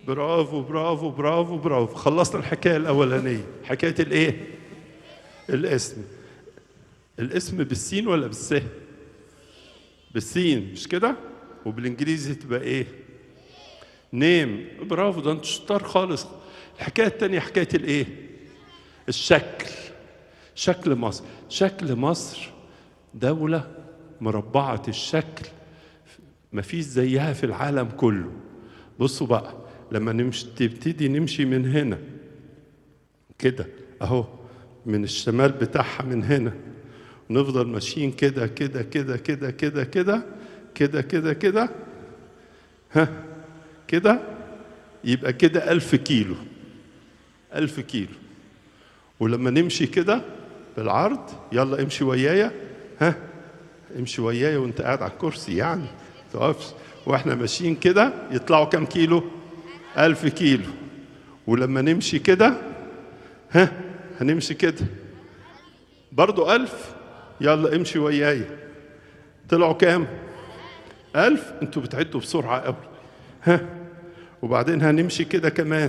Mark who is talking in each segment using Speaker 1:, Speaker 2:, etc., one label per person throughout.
Speaker 1: برافو برافو برافو برافو خلصنا الحكايه الاولانيه حكايه الايه الاسم الاسم بالسين ولا بالس بالسين مش كده وبالانجليزي تبقى ايه نيم برافو ده انت شطار خالص الحكايه الثانيه حكايه الايه الشكل شكل مصر شكل مصر دوله مربعه الشكل ما فيش زيها في العالم كله بصوا بقى لما نمشي تبتدي نمشي من هنا كده اهو من الشمال بتاعها من هنا نفضل ماشيين كده كده كده كده كده كده كده كده كده ها كده يبقى كده ألف كيلو ألف كيلو ولما نمشي كده بالعرض يلا امشي ويايا ها امشي ويايا وانت قاعد على الكرسي يعني تقفش واحنا ماشيين كده يطلعوا كام كيلو ألف كيلو ولما نمشي كده ها هنمشي كده برضو ألف يلا امشي ويايا طلعوا كام ألف انتوا بتعدوا بسرعة قوي ها وبعدين هنمشي كده كمان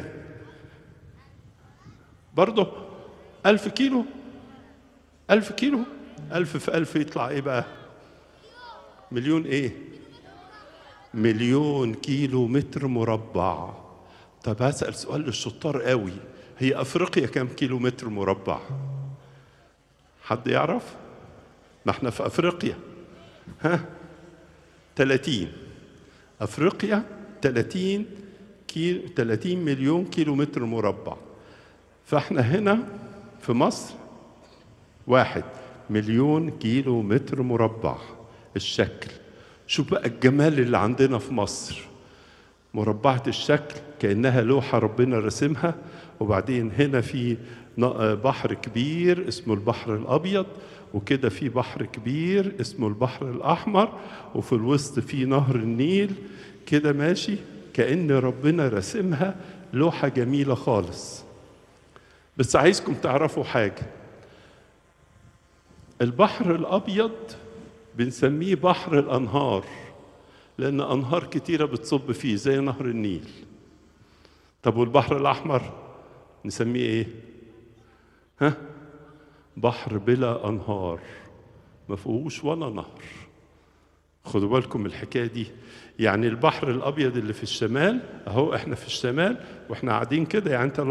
Speaker 1: برضو ألف كيلو ألف كيلو ألف في ألف يطلع إيه بقى مليون إيه مليون كيلو متر مربع طب هسأل سؤال للشطار قوي هي أفريقيا كام كيلو متر مربع حد يعرف ما احنا في أفريقيا ها 30 أفريقيا 30 كيلو 30 مليون كيلو متر مربع فاحنا هنا في مصر واحد مليون كيلو متر مربع الشكل شوف بقى الجمال اللي عندنا في مصر مربعة الشكل كأنها لوحة ربنا رسمها وبعدين هنا في بحر كبير اسمه البحر الأبيض وكده في بحر كبير اسمه البحر الأحمر وفي الوسط في نهر النيل كده ماشي كأن ربنا رسمها لوحة جميلة خالص بس عايزكم تعرفوا حاجة البحر الأبيض بنسميه بحر الأنهار لأن أنهار كتيرة بتصب فيه زي نهر النيل طب والبحر الأحمر نسميه إيه؟ ها؟ بحر بلا أنهار ما فيهوش ولا نهر خدوا بالكم من الحكاية دي يعني البحر الأبيض اللي في الشمال أهو إحنا في الشمال وإحنا قاعدين كده يعني أنت